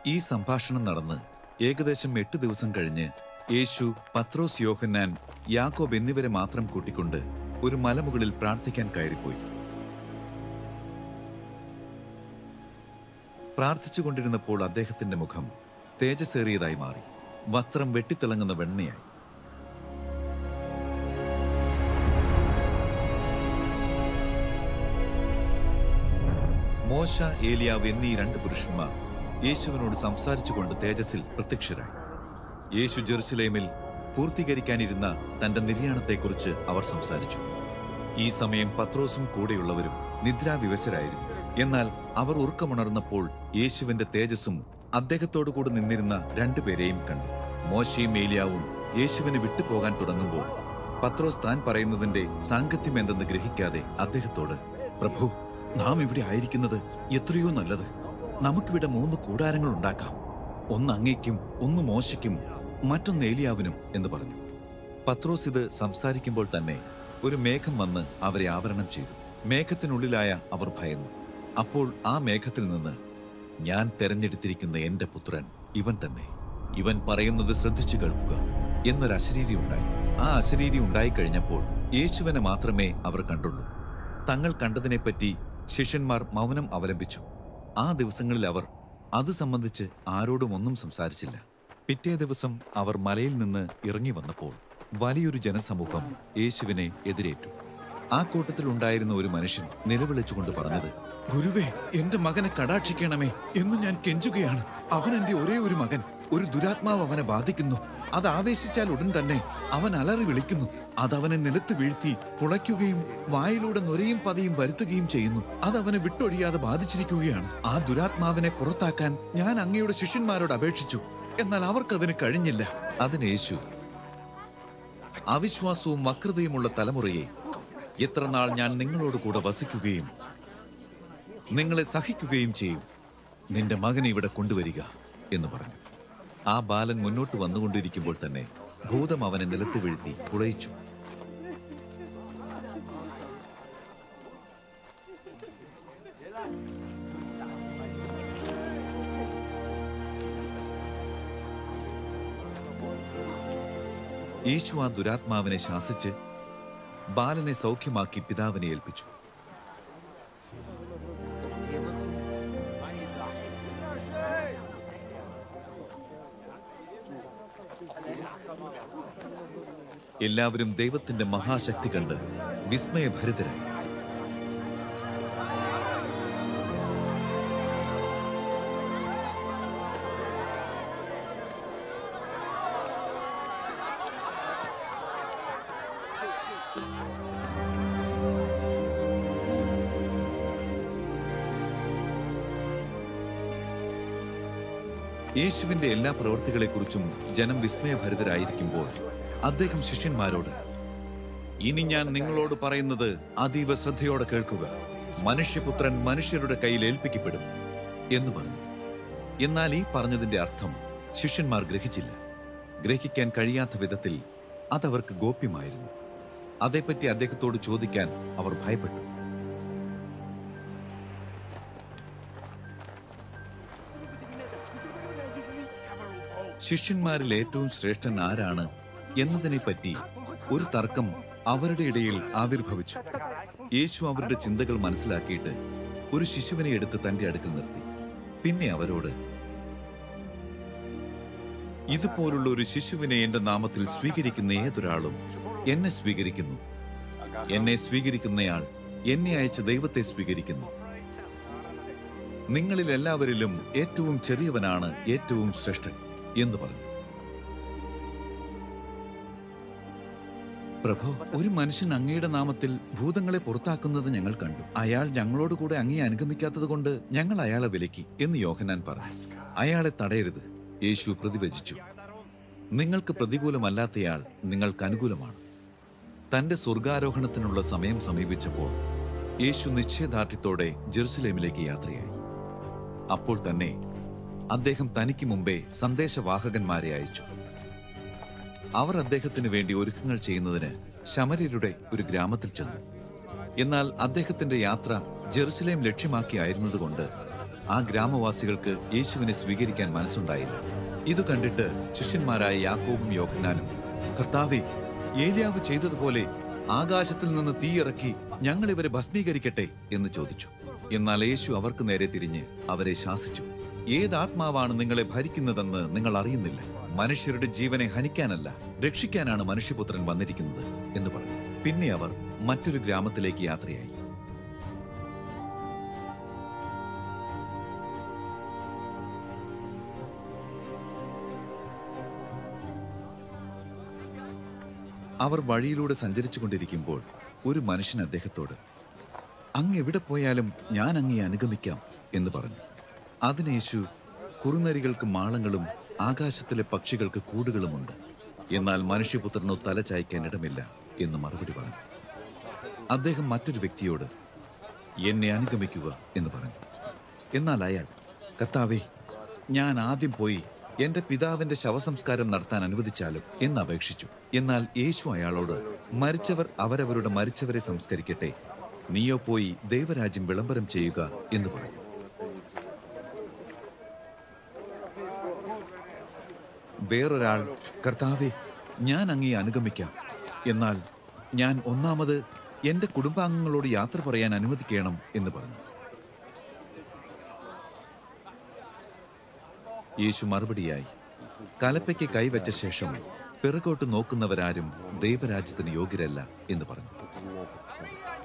ഈ സംഭാഷണം നടന്ന് ഏകദേശം എട്ട് ദിവസം കഴിഞ്ഞ് യേശു പത്രോസ് യോഹന്നാൻ യാക്കോബ് എന്നിവരെ മാത്രം കൂട്ടിക്കൊണ്ട് ഒരു മലമുകളിൽ പ്രാർത്ഥിക്കാൻ കയറിപ്പോയി പ്രാർത്ഥിച്ചുകൊണ്ടിരുന്നപ്പോൾ അദ്ദേഹത്തിന്റെ മുഖം തേജസ്സേറിയതായി മാറി വസ്ത്രം വെട്ടിത്തിളങ്ങുന്ന വെണ്ണയായി മോശ ഏലിയാവ് എന്നീ രണ്ട് പുരുഷന്മാർ യേശുവിനോട് സംസാരിച്ചുകൊണ്ട് തേജസ്സിൽ പ്രത്യക്ഷരായി യേശു ജെറുസലേമിൽ പൂർത്തീകരിക്കാനിരുന്ന തന്റെ നിര്യാണത്തെക്കുറിച്ച് അവർ സംസാരിച്ചു ഈ സമയം പത്രോസും കൂടെയുള്ളവരും നിദ്രാവിവശരായിരുന്നു എന്നാൽ അവർ ഉറക്കമുണർന്നപ്പോൾ യേശുവിന്റെ തേജസ്സും അദ്ദേഹത്തോടു കൂടെ നിന്നിരുന്ന രണ്ടുപേരെയും കണ്ടു മോശയും ഏലിയാവും യേശുവിനെ വിട്ടുപോകാൻ തുടങ്ങുമ്പോൾ പത്രോസ് താൻ പറയുന്നതിന്റെ സാങ്കത്യം എന്തെന്ന് ഗ്രഹിക്കാതെ അദ്ദേഹത്തോട് പ്രഭു നാം ഇവിടെ ആയിരിക്കുന്നത് എത്രയോ നല്ലത് നമുക്കിവിടെ മൂന്ന് കൂടാരങ്ങൾ ഉണ്ടാക്കാം ഒന്ന് അങ്ങയ്ക്കും ഒന്ന് മോശയ്ക്കും മറ്റൊന്ന് ഏലിയാവിനും എന്ന് പറഞ്ഞു പത്രോസ് ഇത് സംസാരിക്കുമ്പോൾ തന്നെ ഒരു മേഘം വന്ന് അവരെ ആവരണം ചെയ്തു മേഘത്തിനുള്ളിലായ അവർ ഭയന്നു അപ്പോൾ ആ മേഘത്തിൽ നിന്ന് ഞാൻ തെരഞ്ഞെടുത്തിരിക്കുന്ന എന്റെ പുത്രൻ ഇവൻ തന്നെ ഇവൻ പറയുന്നത് ശ്രദ്ധിച്ചു കേൾക്കുക എന്നൊരു അശരീരി ഉണ്ടായി ആ അശരീരി ഉണ്ടായിക്കഴിഞ്ഞപ്പോൾ യേശുവിനെ മാത്രമേ അവർ കണ്ടുള്ളൂ തങ്ങൾ കണ്ടതിനെപ്പറ്റി ശിഷ്യന്മാർ മൗനം അവലംബിച്ചു ആ ദിവസങ്ങളിൽ അവർ അത് സംബന്ധിച്ച് ആരോടും ഒന്നും സംസാരിച്ചില്ല പിറ്റേ ദിവസം അവർ മലയിൽ നിന്ന് ഇറങ്ങി വന്നപ്പോൾ വലിയൊരു ജനസമൂഹം യേശുവിനെ എതിരേറ്റു ആ കൂട്ടത്തിൽ ഉണ്ടായിരുന്ന ഒരു മനുഷ്യൻ നിലവിളിച്ചുകൊണ്ട് പറഞ്ഞത് ഗുരുവേ എന്റെ മകനെ കടാക്ഷിക്കണമേ എന്ന് ഞാൻ കെഞ്ചുകയാണ് അവൻ എന്റെ ഒരേ ഒരു മകൻ ഒരു ദുരാത്മാവ് അവനെ ബാധിക്കുന്നു അത് ആവേശിച്ചാൽ ഉടൻ തന്നെ അവൻ അലറി വിളിക്കുന്നു അതവനെ നിലത്ത് വീഴ്ത്തി പുളയ്ക്കുകയും വായിലൂടെ നൊരയും പതയും വരുത്തുകയും ചെയ്യുന്നു അത് അവനെ വിട്ടൊഴിയാതെ ബാധിച്ചിരിക്കുകയാണ് ആ ദുരാത്മാവിനെ പുറത്താക്കാൻ ഞാൻ അങ്ങയുടെ ശിഷ്യന്മാരോട് അപേക്ഷിച്ചു എന്നാൽ അവർക്കതിന് കഴിഞ്ഞില്ല അതിന് യേശു അവിശ്വാസവും വക്രതയുമുള്ള തലമുറയെ എത്ര നാൾ ഞാൻ നിങ്ങളോട് കൂടെ വസിക്കുകയും നിങ്ങളെ സഹിക്കുകയും ചെയ്യും നിന്റെ മകനെ ഇവിടെ കൊണ്ടുവരിക എന്ന് പറഞ്ഞു ആ ബാലൻ മുന്നോട്ട് വന്നുകൊണ്ടിരിക്കുമ്പോൾ തന്നെ ഭൂതം അവനെ നിലത്ത് വീഴ്ത്തി പുളയിച്ചു യേശു ആ ദുരാത്മാവിനെ ശാസിച്ച് ബാലനെ സൗഖ്യമാക്കി പിതാവിനെ ഏൽപ്പിച്ചു എല്ലാവരും ദൈവത്തിന്റെ മഹാശക്തി കണ്ട് വിസ്മയഭരിതരായി യേശുവിന്റെ എല്ലാ പ്രവൃത്തികളെക്കുറിച്ചും ജനം വിസ്മയഭരിതരായിരിക്കുമ്പോൾ അദ്ദേഹം ശിഷ്യന്മാരോട് ഇനി ഞാൻ നിങ്ങളോട് പറയുന്നത് അതീവ ശ്രദ്ധയോടെ കേൾക്കുക മനുഷ്യപുത്രൻ മനുഷ്യരുടെ കയ്യിൽ ഏൽപ്പിക്കപ്പെടും എന്ന് പറഞ്ഞു എന്നാൽ ഈ പറഞ്ഞതിന്റെ അർത്ഥം ശിഷ്യന്മാർ ഗ്രഹിച്ചില്ല ഗ്രഹിക്കാൻ കഴിയാത്ത വിധത്തിൽ അതവർക്ക് ഗോപ്യമായിരുന്നു അതേപ്പറ്റി അദ്ദേഹത്തോട് ചോദിക്കാൻ അവർ ഭയപ്പെട്ടു ശിഷ്യന്മാരിൽ ഏറ്റവും ശ്രേഷ്ഠൻ ആരാണ് എന്നതിനെപ്പറ്റി ഒരു തർക്കം അവരുടെ ഇടയിൽ ആവിർഭവിച്ചു യേശു അവരുടെ ചിന്തകൾ മനസ്സിലാക്കിയിട്ട് ഒരു ശിശുവിനെ എടുത്ത് തന്റെ അടുക്കൽ നിർത്തി പിന്നെ അവരോട് ഇതുപോലുള്ള ഒരു ശിശുവിനെ എന്റെ നാമത്തിൽ സ്വീകരിക്കുന്ന ഏതൊരാളും എന്നെ സ്വീകരിക്കുന്നു എന്നെ സ്വീകരിക്കുന്നയാൾ എന്നെ അയച്ച ദൈവത്തെ സ്വീകരിക്കുന്നു നിങ്ങളിൽ എല്ലാവരിലും ഏറ്റവും ചെറിയവനാണ് ഏറ്റവും ശ്രേഷ്ഠൻ എന്ന് പറഞ്ഞു പ്രഭു ഒരു മനുഷ്യൻ അങ്ങയുടെ നാമത്തിൽ ഭൂതങ്ങളെ പുറത്താക്കുന്നത് ഞങ്ങൾ കണ്ടു അയാൾ ഞങ്ങളോട് കൂടെ അങ്ങയെ അനുഗമിക്കാത്തത് കൊണ്ട് ഞങ്ങൾ അയാളെ വിലക്കി എന്ന് യോഹനാൻ പറഞ്ഞു അയാളെ തടയരുത് യേശു പ്രതിവചിച്ചു നിങ്ങൾക്ക് പ്രതികൂലമല്ലാത്തയാൾ നിങ്ങൾക്ക് അനുകൂലമാണ് തന്റെ സ്വർഗാരോഹണത്തിനുള്ള സമയം സമീപിച്ചപ്പോൾ യേശു നിശ്ചയദാർഢ്യത്തോടെ ജെറുസലേമിലേക്ക് യാത്രയായി അപ്പോൾ തന്നെ അദ്ദേഹം തനിക്ക് മുമ്പേ സന്ദേശവാഹകന്മാരെ അയച്ചു അവർ അദ്ദേഹത്തിന് വേണ്ടി ഒരുക്കങ്ങൾ ചെയ്യുന്നതിന് ശമര്യരുടെ ഒരു ഗ്രാമത്തിൽ ചെന്നു എന്നാൽ അദ്ദേഹത്തിന്റെ യാത്ര ജെറുസലേം ലക്ഷ്യമാക്കിയായിരുന്നതുകൊണ്ട് ആ ഗ്രാമവാസികൾക്ക് യേശുവിനെ സ്വീകരിക്കാൻ മനസ്സുണ്ടായില്ല ഇത് കണ്ടിട്ട് ശിഷ്യന്മാരായ യാക്കോബും യോഹന്നാനും കർത്താവെ ഏലിയാവ് ചെയ്തതുപോലെ ആകാശത്തിൽ നിന്ന് തീയിറക്കി ഞങ്ങൾ ഇവരെ ഭസ്മീകരിക്കട്ടെ എന്ന് ചോദിച്ചു എന്നാൽ യേശു അവർക്ക് നേരെ തിരിഞ്ഞ് അവരെ ശാസിച്ചു ഏതാത്മാവാണ് നിങ്ങളെ ഭരിക്കുന്നതെന്ന് നിങ്ങൾ അറിയുന്നില്ല മനുഷ്യരുടെ ജീവനെ ഹനിക്കാനല്ല രക്ഷിക്കാനാണ് മനുഷ്യപുത്രൻ വന്നിരിക്കുന്നത് എന്ന് പറഞ്ഞു പിന്നെ അവർ മറ്റൊരു ഗ്രാമത്തിലേക്ക് യാത്രയായി അവർ വഴിയിലൂടെ സഞ്ചരിച്ചു കൊണ്ടിരിക്കുമ്പോൾ ഒരു മനുഷ്യൻ അദ്ദേഹത്തോട് അങ്ങ് എവിടെ പോയാലും ഞാൻ അങ്ങയെ അനുഗമിക്കാം എന്ന് പറഞ്ഞു അതിന് യേശു കുറുനരികൾക്ക് മാളങ്ങളും ആകാശത്തിലെ പക്ഷികൾക്ക് കൂടുകളുമുണ്ട് എന്നാൽ മനുഷ്യപുത്രനോ തല ചായ്ക്കാൻ ഇടമില്ല എന്ന് മറുപടി പറഞ്ഞു അദ്ദേഹം മറ്റൊരു വ്യക്തിയോട് എന്നെ അനുഗമിക്കുക എന്ന് പറഞ്ഞു എന്നാൽ അയാൾ കർത്താവേ ഞാൻ ആദ്യം പോയി എന്റെ പിതാവിന്റെ ശവസംസ്കാരം നടത്താൻ അനുവദിച്ചാലും എന്ന് അപേക്ഷിച്ചു എന്നാൽ യേശു അയാളോട് മരിച്ചവർ അവരവരുടെ മരിച്ചവരെ സംസ്കരിക്കട്ടെ നീയോ പോയി ദൈവരാജ്യം വിളംബരം ചെയ്യുക എന്ന് പറഞ്ഞു വേറൊരാൾ കർത്താവെ ഞാൻ അങ്ങേ അനുഗമിക്കാം എന്നാൽ ഞാൻ ഒന്നാമത് എന്റെ കുടുംബാംഗങ്ങളോട് യാത്ര പറയാൻ അനുവദിക്കണം എന്ന് പറഞ്ഞു യേശു മറുപടിയായി കലപ്പയ്ക്ക് കൈവച്ച ശേഷം പിറകോട്ട് നോക്കുന്നവരാരും ദൈവരാജ്യത്തിന് യോഗ്യരല്ല എന്ന് പറഞ്ഞു